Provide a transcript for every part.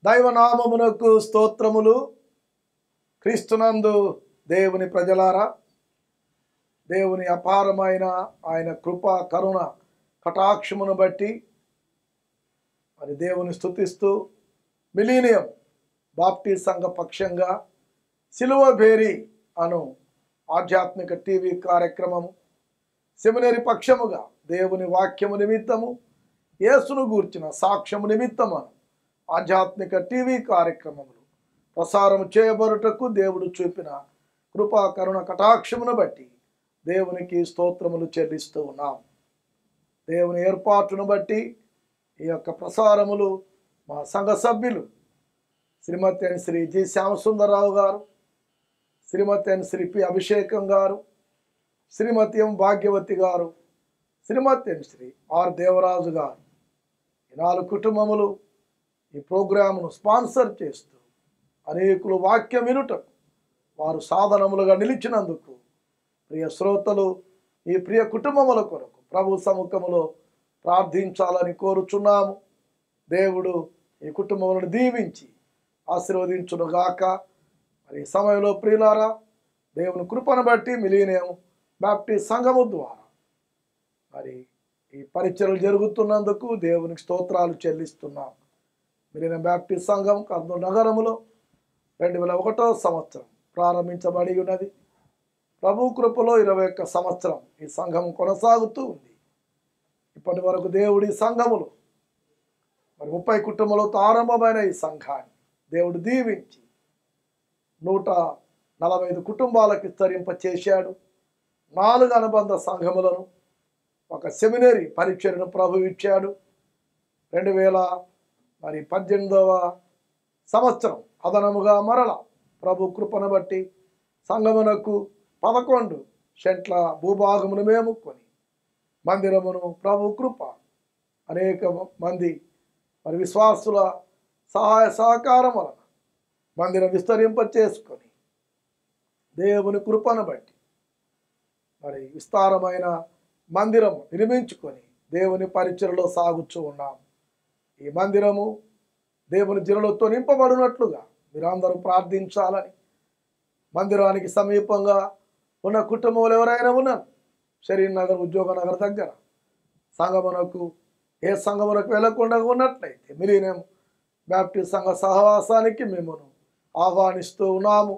దైవనామమునకు స్తోత్రములు క్రీస్తునందు దేవుని ప్రజలారా దేవుని అపారమైన ఆయన కృప కరుణ కటాక్షమును బట్టి మరి దేవుని స్తుతిస్తూ మిలీనియం బాప్టీ సంఘ పక్షంగా సిలువ భేరి అను ఆధ్యాత్మిక టీవీ కార్యక్రమము సెమినరీ పక్షముగా దేవుని వాక్యము నిమిత్తము యేసును గూర్చిన సాక్ష్యము నిమిత్తము ఆధ్యాత్మిక టీవీ కార్యక్రమములు ప్రసారం చేయబడుటకు దేవుడు చూపిన కృపా కరుణ కటాక్షమును బట్టి దేవునికి స్తోత్రములు చెల్లిస్తూ ఉన్నాం దేవుని ఏర్పాటును బట్టి ఈ యొక్క ప్రసారములు మా సంఘ సభ్యులు శ్రీమతి అని శ్రీ జి శ్యామసుందరరావు గారు శ్రీమతి అని శ్రీ పి అభిషేకం గారు శ్రీమతి ఎం భాగ్యవతి గారు శ్రీమతి అని శ్రీ ఆర్ దేవరాజు గారు ఈ నాలుగు కుటుంబములు ఈ ప్రోగ్రామును స్పాన్సర్ చేస్తూ అనేకులు వాక్యం వినుటకు వారు సాధనములుగా నిలిచినందుకు ప్రియ శ్రోతలు ఈ ప్రియ కుటుంబముల కొరకు ప్రభు సముఖములో ప్రార్థించాలని కోరుచున్నాము దేవుడు ఈ కుటుంబములను దీవించి ఆశీర్వదించునుగాక మరి ఈ సమయంలో ప్రియులారా దేవుని కృపను బట్టి మిలీనియం బ్యాప్టిస్ట్ సంఘము ద్వారా మరి ఈ పరిచయలు జరుగుతున్నందుకు దేవునికి స్తోత్రాలు చెల్లిస్తున్నాం మిలిన బ్యాప్టిస్ట్ సంఘం కర్నూలు నగరములో రెండు వేల ఒకటో సంవత్సరం ప్రారంభించబడి ఉన్నది ప్రభు కృపలో ఇరవై ఒక్క సంవత్సరం ఈ సంఘం కొనసాగుతూ ఉంది ఇప్పటి వరకు దేవుడి సంఘములు మరి ముప్పై కుటుంబాలతో ఆరంభమైన ఈ సంఘాన్ని దేవుడు దీవించి నూట నలభై ఐదు కుటుంబాలకు విస్తరింప చేశాడు నాలుగు అనుబంధ సంఘములను ఒక సెమినరీ పరీక్షలను ప్రభు ఇచ్చాడు రెండు వేల మరి పద్దెనిమిదవ సంవత్సరం అదనముగా మరల ప్రభు కృపను బట్టి సంగమునకు పదకొండు సెంట్ల భూభాగమును మేము కొని మందిరమును ప్రభు కృప అనేక మంది మరి విశ్వాసుల సహాయ సహకారం వలన మందిరం విస్తరింప చేసుకొని దేవుని కృపను బట్టి మరి విస్తారమైన మందిరం నిర్మించుకొని దేవుని పరిచయలో సాగుచూ ఉన్నాం ఈ మందిరము దేవుని జిరలతో నింపబడినట్లుగా మీరందరూ ప్రార్థించాలని మందిరానికి సమీపంగా ఉన్న కుటుంబంలో ఎవరైనా ఉన్నారు షరీన్ నగర్ ఉద్యోగ నగర్ దగ్గర సంగమునకు ఏ సంగమునకు వెళ్లకుండా ఉన్నట్లయితే మిలీనియం బ్యాప్టిస్ట్ సంఘ సహవాసానికి మిమ్మల్ని ఆహ్వానిస్తూ ఉన్నాము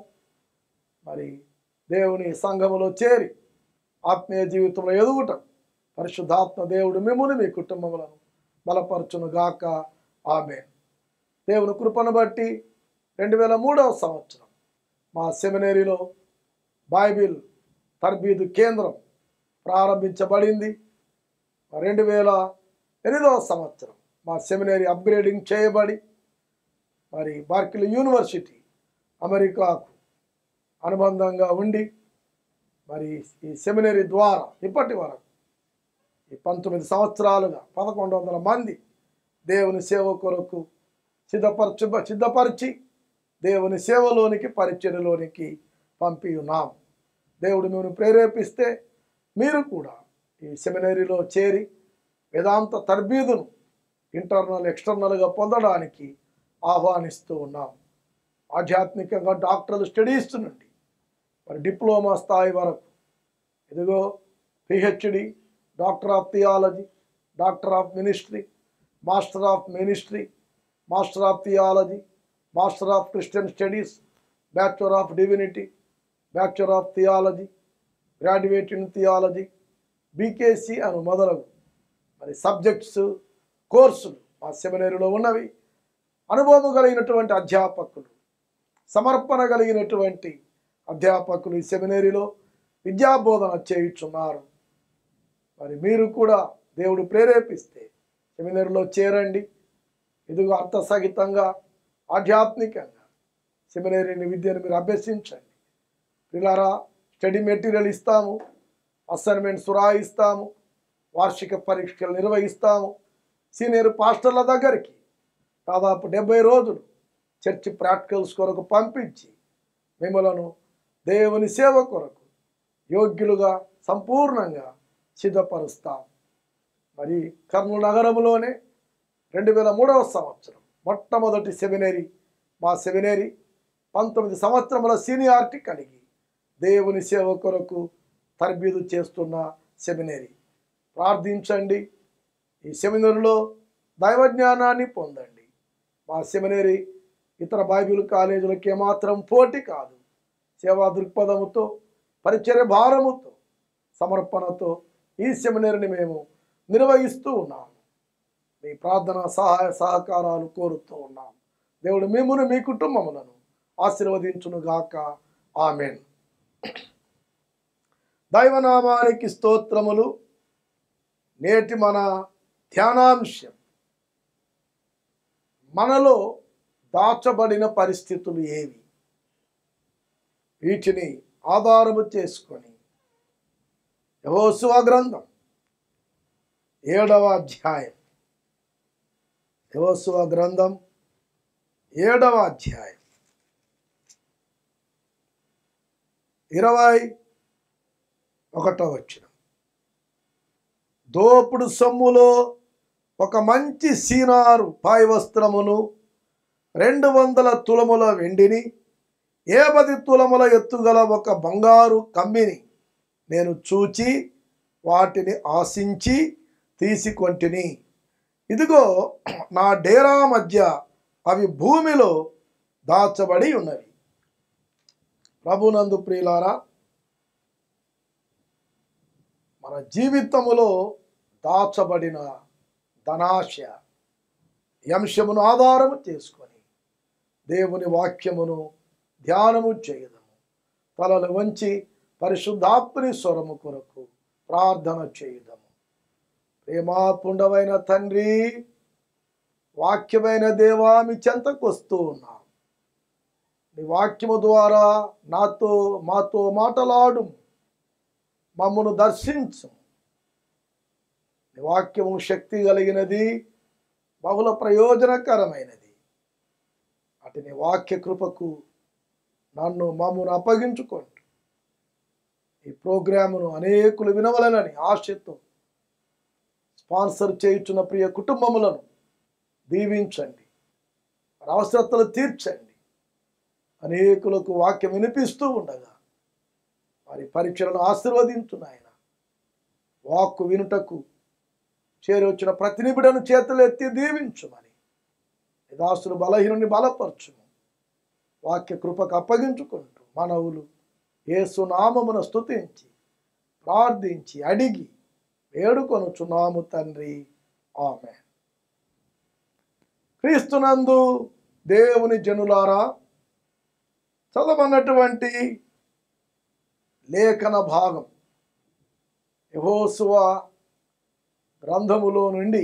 మరి దేవుని సంఘములో చేరి ఆత్మీయ జీవితంలో ఎదుగుట పరిశుద్ధాత్మ దేవుడు మిమ్ముని మీ కుటుంబములను బలపరచును గాక ఆమె దేవుని కృపను బట్టి రెండు వేల మూడవ సంవత్సరం మా సెమినరీలో బైబిల్ తర్బీదు కేంద్రం ప్రారంభించబడింది రెండు వేల ఎనిమిదవ సంవత్సరం మా సెమినరీ అప్గ్రేడింగ్ చేయబడి మరి బార్కిల్ యూనివర్సిటీ అమెరికాకు అనుబంధంగా ఉండి మరి ఈ సెమినరీ ద్వారా ఇప్పటి వరకు ఈ పంతొమ్మిది సంవత్సరాలుగా పదకొండు వందల మంది దేవుని సేవ కొరకు సిద్ధపరచు సిద్ధపరిచి దేవుని సేవలోనికి పరిచయలోనికి పంపి ఉన్నాం దేవుడు మేము ప్రేరేపిస్తే మీరు కూడా ఈ సెమినరీలో చేరి వేదాంత తర్బీదును ఇంటర్నల్ ఎక్స్టర్నల్గా పొందడానికి ఆహ్వానిస్తూ ఉన్నాం ఆధ్యాత్మికంగా డాక్టర్లు స్టడీస్ నుండి మరి డిప్లొమా స్థాయి వరకు ఇదిగో PhD doctor of theology doctor of ministry master of ministry master of theology master of Christian studies bachelor of divinity bachelor of theology graduate in theology BKC అని మొదలగు మరి సబ్జెక్ట్స్ కోర్సులు మా సెమినరీలో ఉన్నవి అనుభవం కలిగినటువంటి అధ్యాపకులు సమర్పణ కలిగినటువంటి అధ్యాపకులు ఈ సెమినరీలో విద్యాబోధన చేయుచున్నారు మరి మీరు కూడా దేవుడు ప్రేరేపిస్తే సెమినరీలో చేరండి ఇదిగో అర్థసహితంగా ఆధ్యాత్మికంగా సెమినరీని విద్యను మీరు అభ్యసించండి పిల్లరా స్టడీ మెటీరియల్ ఇస్తాము అసైన్మెంట్స్ రాయిస్తాము వార్షిక పరీక్షలు నిర్వహిస్తాము సీనియర్ పాస్టర్ల దగ్గరికి దాదాపు డెబ్బై రోజులు చర్చి ప్రాక్టికల్స్ కొరకు పంపించి మిమ్మలను దేవుని సేవ కొరకు యోగ్యులుగా సంపూర్ణంగా సిద్ధపరుస్తాం మరి కర్నూలు నగరంలోనే రెండు వేల మూడవ సంవత్సరం మొట్టమొదటి సెమినరీ మా సెమినరీ పంతొమ్మిది సంవత్సరముల సీనియారిటీ కలిగి దేవుని సేవ కొరకు తర్బీదు చేస్తున్న సెమినరీ ప్రార్థించండి ఈ సెమినరీలో దైవ జ్ఞానాన్ని పొందండి మా సెమినరీ ఇతర బైబిల్ కాలేజీలకు ఏమాత్రం పోటీ కాదు సేవా దృక్పథముతో పరిచర్య భారముతో సమర్పణతో ఈ సెమినరీని మేము నిర్వహిస్తూ ఉన్నాము మీ ప్రార్థన సహాయ సహకారాలు కోరుతూ ఉన్నాం దేవుడు మిమ్మును మీ కుటుంబములను ఆశీర్వదించునుగాక ఆమెన్ దైవనామానికి స్తోత్రములు నేటి మన ధ్యానాంశం మనలో దాచబడిన పరిస్థితులు ఏవి వీటిని ఆధారము చేసుకొని యహోసువ గ్రంథం ఏడవ అధ్యాయం యహోసువ గ్రంథం ఏడవ అధ్యాయం ఇరవై ఒకటో వచ్చిన దోపుడు సొమ్ములో ఒక మంచి సీనారు పాయ వస్త్రమును రెండు వందల తులముల వెండిని ఏ పది తులముల ఎత్తుగల ఒక బంగారు కమ్మిని నేను చూచి వాటిని ఆశించి తీసుకొంటిని ఇదిగో నా డేరా మధ్య అవి భూమిలో దాచబడి ఉన్నవి ప్రభునందు ప్రియులారా మన జీవితములో దాచబడిన ధనాశ ఈ అంశమును ఆధారము చేసుకొని దేవుని వాక్యమును ధ్యానము చేయదము తలలు వంచి పరిశుద్ధాత్మని స్వరము కొరకు ప్రార్థన చేయుదము ప్రేమాపుండమైన తండ్రి వాక్యమైన దేవా మీ చెంతకు వస్తూ ఉన్నాం నీ వాక్యము ద్వారా నాతో మాతో మాటలాడు మమ్మను దర్శించు నీ వాక్యము శక్తి కలిగినది బహుళ ప్రయోజనకరమైనది అటు నీ వాక్య కృపకు నన్ను మమ్మను అప్పగించుకోండి ఈ ప్రోగ్రామును అనేకులు వినవలనని ఆశతో స్పాన్సర్ చేయుచున్న ప్రియ కుటుంబములను దీవించండి వారి అవసరతలు తీర్చండి అనేకులకు వాక్యం వినిపిస్తూ ఉండగా వారి పరీక్షలను ఆశీర్వదించు నాయన వాక్కు వినుటకు చేరి వచ్చిన ప్రతి నిబిడను చేతులు ఎత్తి దీవించుమని దాసులు బలహీనుని బలపరచుము వాక్య కృపకు అప్పగించుకుంటూ మనవులు యేసు నామమున స్తుతించి ప్రార్థించి అడిగి వేడుకొనుచున్నాము తండ్రి ఆమె క్రీస్తునందు దేవుని జనులారా చదవనటువంటి లేఖన భాగం యహోసువ గ్రంథములో నుండి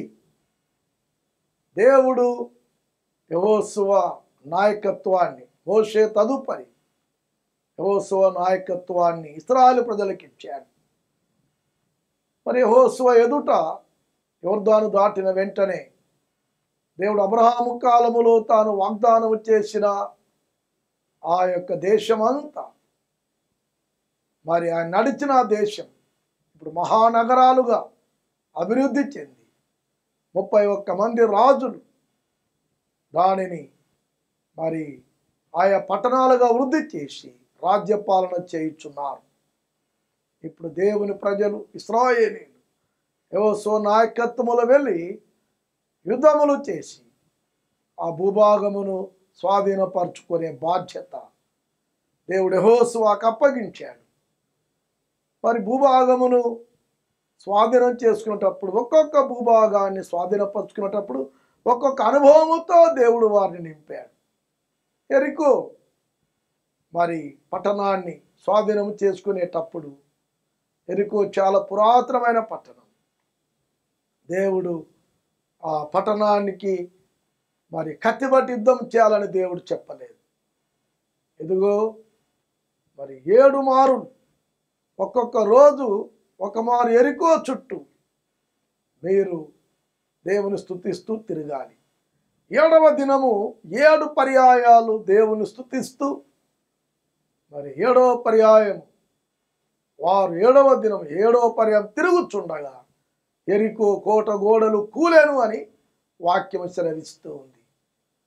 దేవుడు యహోసువ నాయకత్వాన్ని మోషే తదుపరి యహోసువ నాయకత్వాన్ని ఇస్రాయల్ ప్రజలకు ఇచ్చాడు మరి యహోసువ ఎదుట యోర్దాను దాటిన వెంటనే దేవుడు అబ్రహాము కాలములో తాను వాగ్దానం చేసిన ఆ యొక్క దేశమంతా మరి ఆయన నడిచిన ఆ దేశం ఇప్పుడు మహానగరాలుగా అభివృద్ధి చెంది ముప్పై ఒక్క మంది రాజులు దానిని మరి ఆయా పట్టణాలుగా వృద్ధి చేసి రాజ్యపాలన చేయుచున్నారు ఇప్పుడు దేవుని ప్రజలు ఇస్రాయేలీలు యోసో నాయకత్వములు వెళ్ళి యుద్ధములు చేసి ఆ భూభాగమును స్వాధీనపరచుకునే బాధ్యత దేవుడు యెహోషువాకు అప్పగించాడు మరి భూభాగమును స్వాధీనం చేసుకునేటప్పుడు ఒక్కొక్క భూభాగాన్ని స్వాధీనపరచుకునేటప్పుడు ఒక్కొక్క అనుభవముతో దేవుడు వారిని నింపాడు ఎరికో మరి పట్టణాన్ని స్వాధీనం చేసుకునేటప్పుడు ఎరికో చాలా పురాతనమైన పట్టణం దేవుడు ఆ పట్టణానికి మరి కత్తిబట్టి యుద్ధం చేయాలని దేవుడు చెప్పలేదు ఎదుగో మరి ఏడు మారులు ఒక్కొక్క రోజు ఒక మారు ఎరుకో చుట్టూ మీరు దేవుని స్తుతిస్తూ తిరగాలి ఏడవ దినము ఏడు పర్యాయాలు దేవుని స్తుతిస్తూ మరి ఏడవ పర్యాయం వారు ఏడవ దినం ఏడవ పర్యాయం తిరుగుచుండగా ఎరికో కోట గోడలు కూలేను అని వాక్యం సెలవిస్తూ ఉంది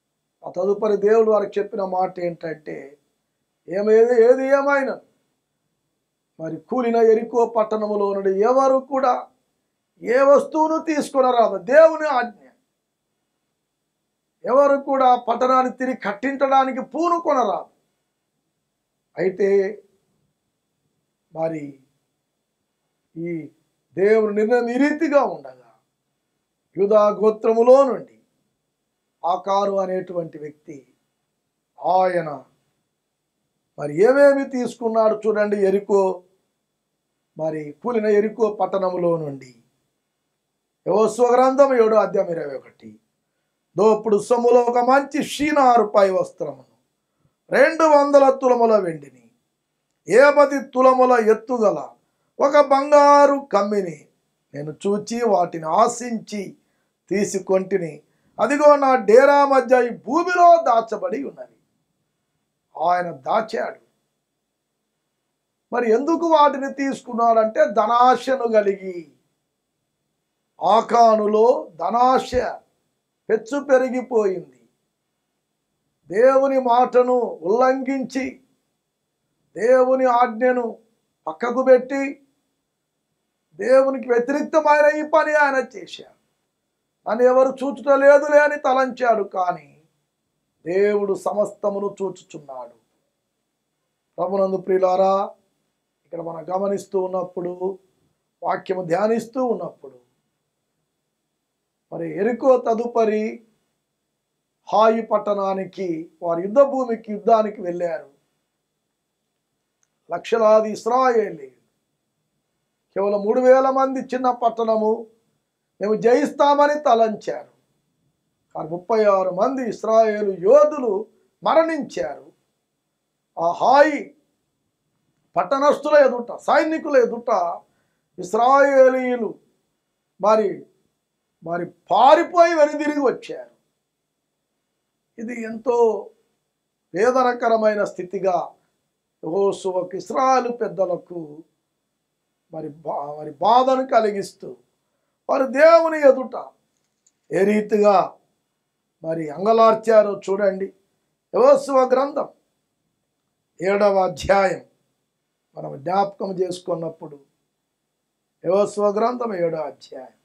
ఆ తదుపరి దేవుడు వారికి చెప్పిన మాట ఏంటంటే ఏమేది ఏది ఏమైనా మరి కూలిన ఎరికో పట్టణములో నుండి ఎవరు కూడా ఏ వస్తువును తీసుకొనరాదు దేవుని ఆజ్ఞ ఎవరు కూడా పట్టణాన్ని తిరిగి కట్టించడానికి పూనుకొనరాదు అయితే మరి ఈ దేవుని నిర్ణయం ఈ రీతిగా ఉండగా యూదా గోత్రములో నుండి ఆకారు అనేటువంటి వ్యక్తి ఆయన మరి ఏమేమి తీసుకున్నాడు చూడండి ఎరికో మరి కూలిన ఎరికో పట్టణములో నుండి యోస్వ గ్రంథం ఏడో అధ్యాయం ఇరవై ఒకటి దోపుడు సొమ్ములో ఒక మంచి షీనారు పై వస్త్రమును రెండు వందల తులముల వెండిని ఏపది తులముల ఎత్తుగల ఒక బంగారు కమ్మిని నేను చూచి వాటిని ఆశించి తీసుకొంటిని అదిగో నా డేరా మధ్య ఈ భూమిలో దాచబడి ఉన్నవి ఆయన దాచాడు మరి ఎందుకు వాటిని తీసుకున్నాడంటే ధనాశను కలిగి ఆకానులో ధనాశ పెచ్చు పెరిగిపోయింది దేవుని మాటను ఉల్లంఘించి దేవుని ఆజ్ఞను పక్కకు పెట్టి దేవునికి వ్యతిరేక్తమైన ఈ పని ఆయన చేశాడు అని ఎవరు చూచుటలేదులే అని తలంచాడు కానీ దేవుడు సమస్తమును చూచుచున్నాడు ప్రభునందు ప్రియులారా ఇక్కడ మనం గమనిస్తూ ఉన్నప్పుడు వాక్యము ధ్యానిస్తూ ఉన్నప్పుడు మరి ఎరుకో తదుపరి హాయి పట్టణానికి వారి యుద్ధ భూమికి యుద్ధానికి వెళ్ళారు లక్షలాది ఇస్రాయేలీ కేవలం మూడు వేల మంది చిన్న పట్టణము మేము జయిస్తామని తలంచారు కానీ ముప్పై ఆరు మంది ఇస్రాయేలు యోధులు మరణించారు ఆ హాయి పట్టణస్థుల ఎదుట సైనికుల ఎదుట ఇస్రాయేలీలు మరి మరి పారిపోయి వెనుదిరిగి వచ్చారు ఇది ఎంతో వేదనకరమైన స్థితిగా యెహోషువకు ఇస్రాయేలు పెద్దలకు మరి బా మరి బాధను కలిగిస్తూ వారు దేవుని ఎదుట ఏ రీతిగా మరి అంగలార్చారో చూడండి యెహోషువ గ్రంథం ఏడవ అధ్యాయం మనం జ్ఞాపకం చేసుకున్నప్పుడు యెహోషువ గ్రంథం ఏడవ అధ్యాయం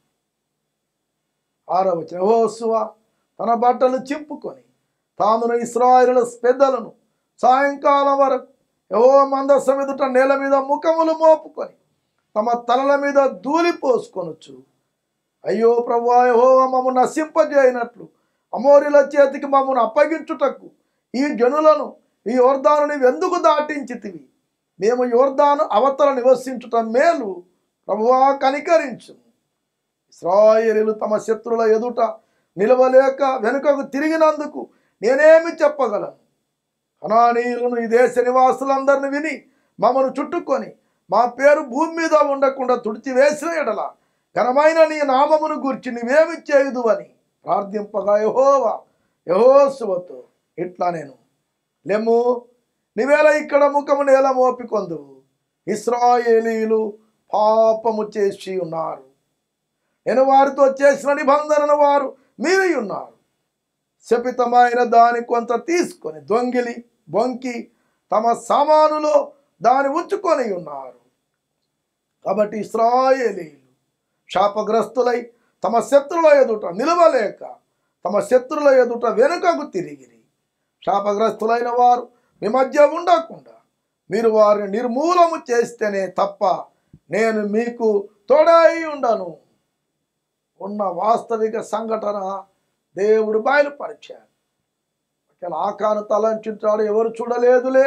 ఆరవ వచనం యెహోషువ తన బట్టలు చింపుకొని తామును ఇస్రాయేలుల పెద్దలను సాయంకాలం వరకు యహో మందసం ఎదుట నేల మీద ముఖములు మోపుకొని తమ తలల మీద ధూళి పోసుకొనొచ్చు అయ్యో ప్రభు యహో మమ్ము నశింపజేయనట్లు అమోరిల చేతికి మమ్మను అప్పగించుటకు ఈ జనులను ఈ యోర్దాను నీవు ఎందుకు దాటించితివి మేము యోర్దాను అవతల నివసించుట మేలు ప్రభువా కనికరించు ఇస్రాయేలీలు తమ శత్రుల ఎదుట నిలవలేక వెనుకకు తిరిగినందుకు నేనేమి చెప్పగలను కణానీయులను ఈ దేశ నివాసులందరిని విని మమ్మను చుట్టుకొని మా పేరు భూమి మీద ఉండకుండా తుడిచివేసిన ఎడల ఘనమైన నీ నామమును గుర్చి నీవేమి చేయదు అని ప్రార్థింపగా యహోవా యహోసువతో ఇట్లా నేను లెమ్ము నీవేళ ఇక్కడ ముఖము నేల మోపికొందువు ఇస్రాయేలీలు పాపము చేసి ఉన్నారు నేను వారితో చేసిన నిబంధనను వారు మీరి ఉన్నారు శపితమైన దాని కొంత తీసుకొని దొంగిలి బొంకి తమ సామానులో దాని ఉంచుకొని ఉన్నారు కాబట్టి ఇస్రాయేలీలు శాపగ్రస్తులై తమ శత్రుల ఎదుట నిలవలేక తమ శత్రుల ఎదుట వెనుకకు తిరిగిరి శాపగ్రస్తులైన వారు మీ మధ్య ఉండకుండా మీరు వారిని నిర్మూలము చేస్తేనే తప్ప నేను మీకు తోడై ఉండను ఉన్న వాస్తవిక సంఘటన దేవుడు బయలుపరిచాడు ఒకవేళ ఆకాను తలంచుంటాడు ఎవరు చూడలేదులే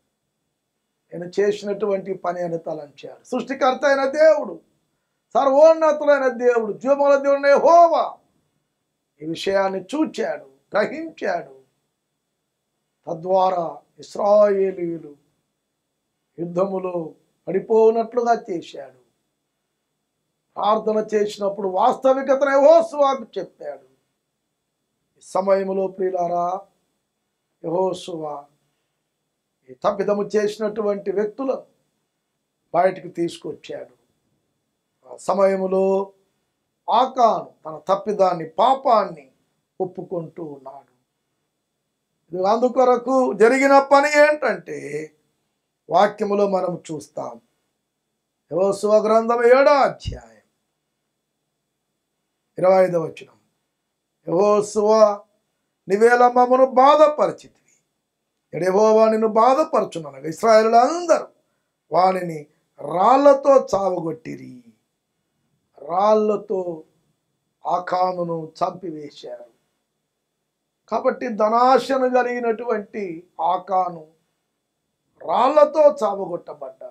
నేను చేసినటువంటి పని అని తలంచాడు సృష్టికర్త అయిన దేవుడు సర్వోన్నతులైన దేవుడు జీవముల దేవుడు హోవా ఈ విషయాన్ని చూచాడు గ్రహించాడు తద్వారా ఇస్రాయేలీలు యుద్ధములో పడిపోనట్లుగా చేశాడు ప్రార్థన చేసినప్పుడు వాస్తవికతను యహోసువాకు చెప్పాడు ఈ సమయంలో ప్రియులారా యహోసువా ఈ తప్పిదము చేసినటువంటి వ్యక్తులను బయటికి తీసుకొచ్చాడు ఆ సమయంలో ఆకాను తన తప్పిదాన్ని పాపాన్ని ఒప్పుకుంటూ ఉన్నాడు అందుకొరకు జరిగిన పని ఏంటంటే వాక్యములో మనం చూస్తాం యోసువ గ్రంథం ఏడో అధ్యాయం ఇరవై ఐదవ వచ్చిన యహోసువ నివేల మమ్మను బాధపరిచితివి ఎడెవోవా నిన్ను బాధపరచునగా ఇస్రాయేలు అందరూ వానిని రాళ్లతో చావగొట్టిరి రాళ్లతో ఆకానును చంపివేశారు కాబట్టి ధనాశను కలిగినటువంటి ఆకాను రాళ్లతో చావగొట్టబడ్డాడు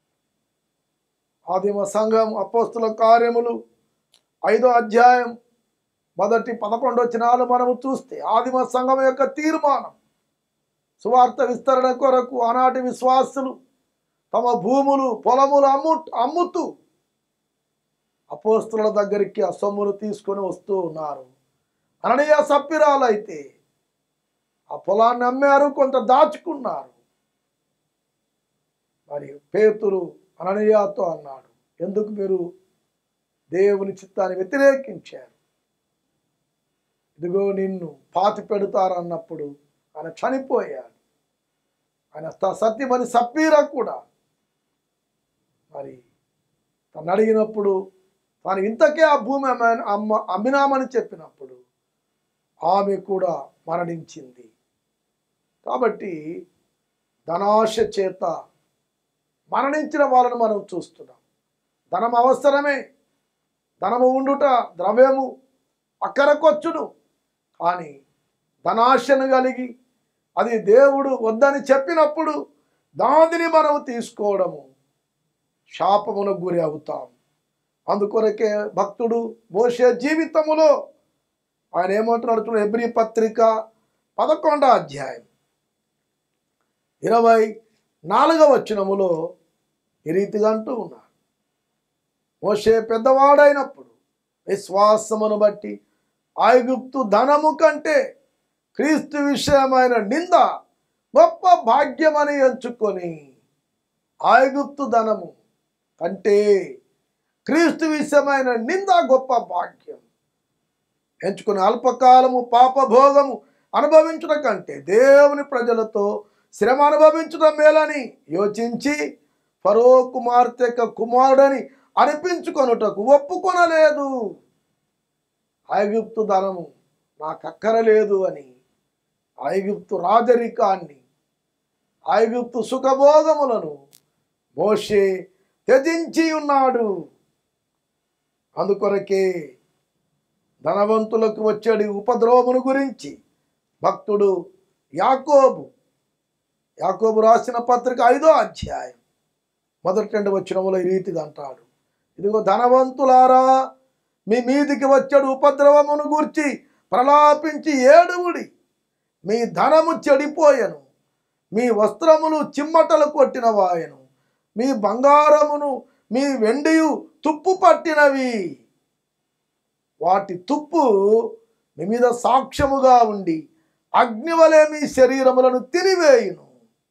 ఆదిమ సంఘం అపోస్తుల కార్యములు ఐదో అధ్యాయం మొదటి పదకొండు వచనాలు మనము చూస్తే ఆదిమ సంఘం యొక్క తీర్మానం సువార్త విస్తరణ కొరకు ఆనాటి విశ్వాసులు తమ భూములు పొలములు అమ్ము అమ్ముతూ అపోస్తుల దగ్గరికి ఆ సొమ్మును తీసుకొని వస్తూ ఉన్నారు అననీయ సప్పిరాలు అయితే ఆ పొలాన్ని అమ్మారు కొంత దాచుకున్నారు మరి పేతురు అననీయాతో అన్నాడు ఎందుకు మీరు దేవుని చిత్తాన్ని వ్యతిరేకించారు ఇదిగో నిన్ను పాతి పెడతారన్నప్పుడు ఆయన చనిపోయాడు ఆయన త- సత్యమని సప్పీరా కూడా మరి తను అడిగినప్పుడు తాను ఇంతకే ఆ భూమి అమ్మ- అమ్మ అమ్మినామని చెప్పినప్పుడు ఆమె కూడా మరణించింది కాబట్టి ధనాశ చేత మరణించిన వాళ్ళను మనం చూస్తున్నాం ధనం అవసరమే ధనము ఉండుట ద్రవ్యము అక్కరకొచ్చును కానీ ధనాశను కలిగి అది దేవుడు వద్దని చెప్పినప్పుడు దానిని మనము తీసుకోవడము శాపమునకు గురి అవుతాం అందుకొరకే భక్తుడు మోసే జీవితములో ఆయన ఏమంటున్నాడు చూడండి ఎబ్రి పత్రిక పదకొండో అధ్యాయం ఇరవై నాలుగవ వచనములో ఈ రీతిగా అంటూ ఉన్నాడు మోషే పెద్దవాడైనప్పుడు విశ్వాసమును బట్టి ఐగుప్తు ధనము కంటే క్రీస్తు విషయమైన నింద గొప్ప భాగ్యమని ఎంచుకొని ఐగుప్తు ధనము కంటే క్రీస్తు విషయమైన నింద గొప్ప భాగ్యం ఎంచుకుని అల్పకాలము పాపభోగము అనుభవించడం కంటే దేవుని ప్రజలతో శ్రమ అనుభవించడం మేలని యోచించి ఫరో కుమార్తె యొక్క కుమారుడని అనిపించుకొనుటకు ఒప్పుకొనలేదు ఐగుప్తు ధనము నాకు అక్కరలేదు అని ఐగుప్తు రాజరికాన్ని ఐగుప్తు సుఖభోగములను మోషే త్యజించి ఉన్నాడు అందుకొరకే ధనవంతులకు వచ్చేది ఉపద్రవమును గురించి భక్తుడు యాకోబు యాకోబు రాసిన పత్రిక ఐదో అధ్యాయం మొదటి రెండు వచ్చినములో ఈ రీతిగా అంటాడు ఇదిగో ధనవంతులారా మీ మీదికి వచ్చాడు ఉపద్రవమును గూర్చి ప్రలాపించి ఏడువుడి మీ ధనము చెడిపోయెను మీ వస్త్రములు చిమ్మటలు కొట్టిన వాయను మీ బంగారమును మీ వెండియు తుప్పు పట్టినవి వాటి తుప్పు మీ మీద సాక్ష్యముగా ఉండి అగ్నివలే మీ శరీరములను తినివేయును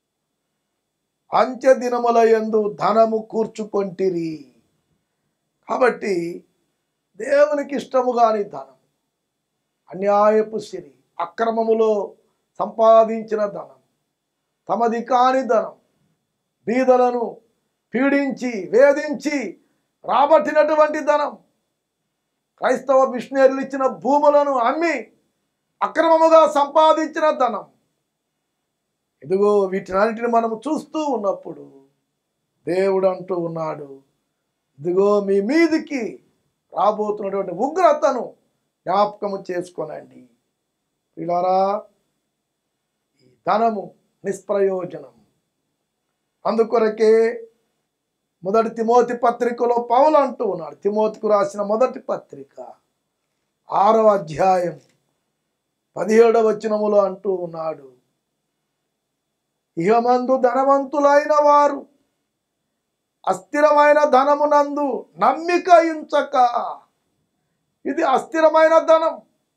అంత్య దినముల యందు ధనము కూర్చుకొంటిరి కాబట్టి దేవునికి ఇష్టము కాని ధనం అన్యాయపు సిరి అక్రమములో సంపాదించిన ధనం తమది కాని ధనం బీదలను పీడించి వేధించి రాబట్టినటువంటి ధనం క్రైస్తవ మిషనరీలు ఇచ్చిన భూములను అమ్మి అక్రమముగా సంపాదించిన ధనం ఇదిగో వీటినన్నిటిని మనం చూస్తూ ఉన్నప్పుడు దేవుడు అంటూ ఉన్నాడు ఇదిగో మీ మీదికి రాబోతున్నటువంటి ఉగ్రతను జ్ఞాపకము చేసుకోనండి పిల్లరా ఈ ధనము నిష్ప్రయోజనం అందుకొరకే మొదటి తిమోతి పత్రికలో పౌలు అంటూ ఉన్నాడు తిమోతికు రాసిన మొదటి పత్రిక ఆరవ అధ్యాయం పదిహేడవ వచనములో అంటూ ఉన్నాడు ఇహమందు ధనవంతులైన వారు అస్థిరమైన ధనమునందు నమ్మిక ఉంచక ఇది అస్థిరమైన ధనం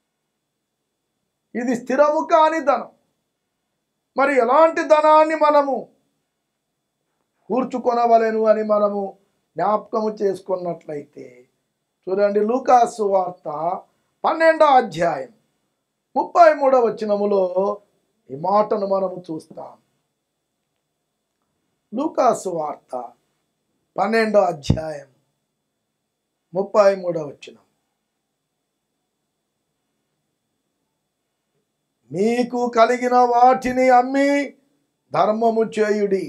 ఇది స్థిరము కాని ధనం మరి ఎలాంటి ధనాన్ని మనము కూర్చుకొనవలెను అని మనము జ్ఞాపకము చేసుకున్నట్లయితే చూడండి లూకాసు వార్త పన్నెండో అధ్యాయం ముప్పై మూడవ వచనములో ఈ మాటను మనము చూస్తాం లూకాసు వార్త పన్నెండో అధ్యాయం ముప్పై మూడో వచ్చిన మీకు కలిగిన వాటిని అమ్మి ధర్మము చేయుడి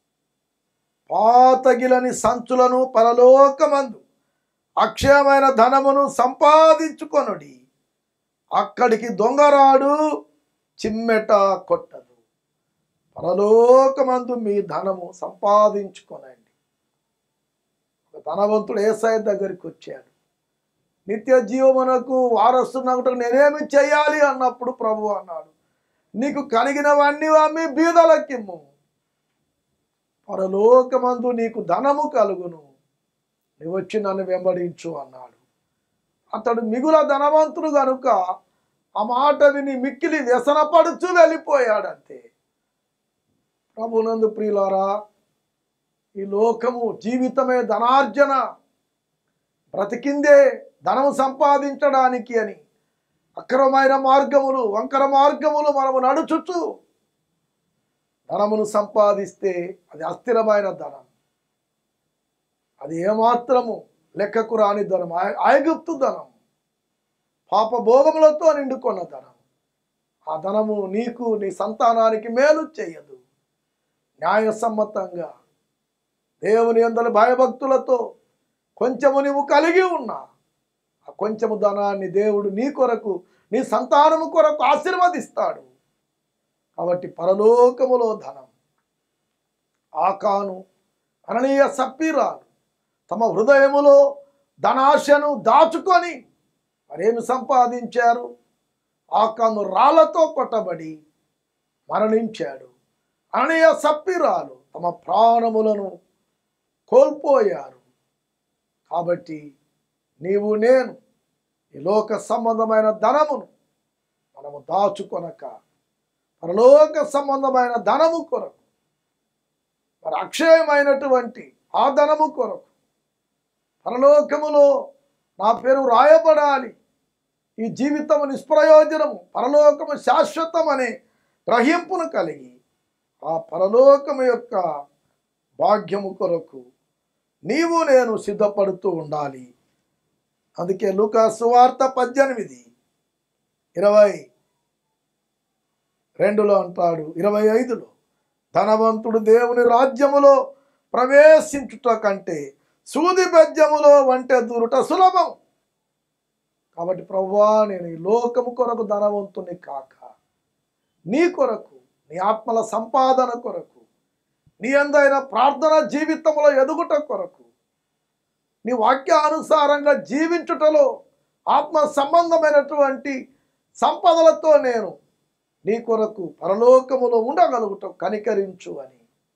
పాతగిలని సంచులను పరలోకమందు అక్షయమైన ధనమును సంపాదించుకొనుడి అక్కడికి దొంగరాడు చిమ్మెట కొట్టదు పరలోకమందు మీ ధనము సంపాదించుకొనండి ఒక ధనవంతుడు ఏసఐ దగ్గరికి వచ్చాడు నిత్య జీవమునకు వారసున్నట్టు నేనేమి చేయాలి అన్నప్పుడు ప్రభు అన్నాడు నీకు కలిగినవన్నీ అమ్మి బీదలకిమ్ము పరలోకమందు నీకు ధనము కలుగును నీవు వచ్చి నన్ను వెంబడించు అన్నాడు అతడు మిగుల ధనవంతుడు గనుక ఆ మాట విని మిక్కిలి వ్యసనపడుచు వెళ్ళిపోయాడంతే ప్రభునందు ప్రియులారా ఈ లోకము జీవితమే ధనార్జన బ్రతికిందే ధనము సంపాదించడానికి అని అక్రమైన మార్గములు వంకర మార్గములు మనము నడుచుచు ధనమును సంపాదిస్తే అది అస్థిరమైన ధనం అది ఏమాత్రము లెక్కకు రాని ధనం ఐ- ఐగుప్తు ధనం పాప భోగములతో నిండుకున్న ధనం ఆ ధనము నీకు నీ సంతానానికి మేలు చేయదు న్యాయసమ్మతంగా దేవుని అందరి భయభక్తులతో కొంచెము నీవు కలిగి ఉన్నా ఆ కొంచెము ధనాన్ని దేవుడు నీ కొరకు నీ సంతానము కొరకు ఆశీర్వదిస్తాడు కాబట్టి పరలోకములో ధనం ఆకాను అననీయ సప్పీరాలు తమ హృదయములో ధనాశను దాచుకొని మరేమి సంపాదించారు ఆకాను రాళ్లతో కొట్టబడి మరణించాడు అననీయ సప్పీరాలు తమ ప్రాణములను కోల్పోయారు కాబట్టి నీవు నేను ఈ లోక సంబంధమైన ధనమును మనము దాచుకొనక పరలోక సంబంధమైన ధనము కొరకు మరి అక్షయమైనటువంటి ఆ ధనము కొరకు పరలోకములో నా పేరు రాయబడాలి ఈ జీవితము నిష్ప్రయోజనము పరలోకము శాశ్వతం అనే గ్రహింపును కలిగి ఆ పరలోకము యొక్క భాగ్యము కొరకు నీవు నేను సిద్ధపడుతూ ఉండాలి అందుకే లూకా సువార్త పద్దెనిమిది ఇరవై రెండులో అంటాడు ఇరవై ఐదులో ధనవంతుడు దేవుని రాజ్యములో ప్రవేశించుట కంటే సూది బెజ్జములో వంటే దూరుట సులభం కాబట్టి ప్రభువా నేను ఈ లోకము కొరకు ధనవంతుని కాక నీ కొరకు నీ ఆత్మల సంపాదన కొరకు నీ అందైన ప్రార్థన జీవితంలో ఎదుగుట కొరకు నీ వాక్యానుసారంగా జీవించుటలో ఆత్మ సంబంధమైనటువంటి సంపదలతో నేను నీ కొరకు పరలోకములో ఉండగలుగుట కనికరించు అని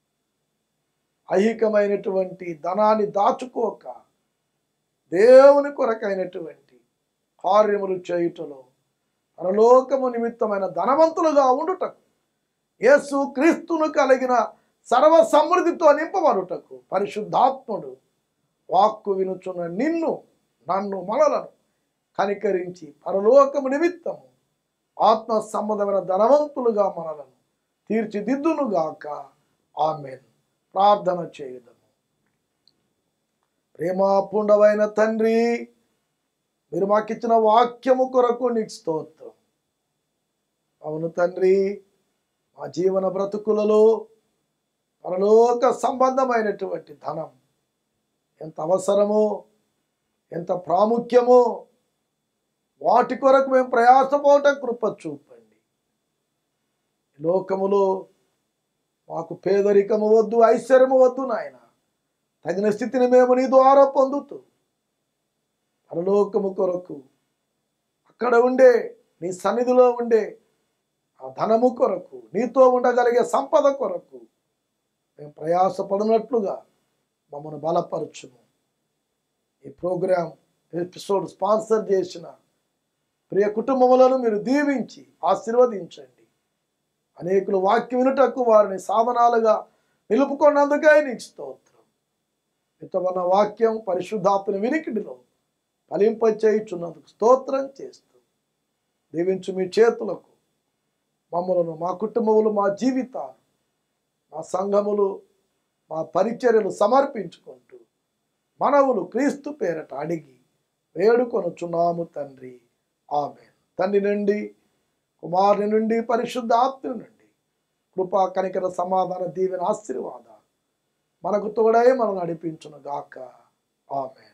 ఐహికమైనటువంటి ధనాన్ని దాచుకోక దేవుని కొరకైనటువంటి కార్యములు చేయుటలో పరలోకము నిమిత్తమైన ధనవంతులుగా ఉండుటకు యేసు క్రీస్తును కలిగిన సర్వ సమృద్ధితో నింపబడుటకు పరిశుద్ధాత్ముడు వాక్కు వినుచున్న నిన్ను నన్ను మనలను కనికరించి పరలోకము నిమిత్తము ఆత్మ సంబంధమైన ధనవంతులుగా మనలను తీర్చిదిద్దునుగాక ఆమెన్ ప్రార్థన చేయుదము ప్రేమాపూర్ణమైన తండ్రి మీరు మాకిచ్చిన వాక్యము కొరకు నీకు స్తోత్రం అవును తండ్రి మా జీవన బ్రతుకులలో పరలోక సంబంధమైనటువంటి ధనం ఎంత అవసరమో ఎంత ప్రాముఖ్యమో వాటి కొరకు మేము ప్రయాసపోవట కృప చూపండి ఈ లోకములో మాకు పేదరికము వద్దు ఐశ్వర్యము వద్దు నాయన తగిన స్థితిని మేము నీ ద్వారా పొందుతూ పరలోకము కొరకు అక్కడ ఉండే నీ సన్నిధిలో ఉండే ఆ ధనము కొరకు నీతో ఉండగలిగే సంపద కొరకు మేము ప్రయాసపడినట్లుగా మమ్మల్ని బలపరచుము ఈ ప్రోగ్రాం ఎపిసోడ్ స్పాన్సర్ చేసిన ప్రియ కుటుంబములను మీరు దీవించి ఆశీర్వదించండి అనేకులు వాక్యం వినుటకు వారిని సాధనాలుగా నిలుపుకున్నందుకే నీకు స్తోత్రం మితమన్న వాక్యం పరిశుద్ధాత్మ వినికిడిలో ఫలింపచేయుచున్నందుకు స్తోత్రం చేస్తూ దీవించు మీ చేతులకు మమ్మలను మా కుటుంబములు మా జీవితాలు మా సంఘములు మా పరిచర్యలు సమర్పించుకుంటూ మనవులు క్రీస్తు పేరట అడిగి వేడుకొనుచున్నాము తండ్రి ఆమె తండ్రి నుండి కుమారుని నుండి పరిశుద్ధాత్మ నుండి కృపా కనికర సమాధాన దీవెన ఆశీర్వాద మనకు తోడై మనం నడిపించును గాక ఆమె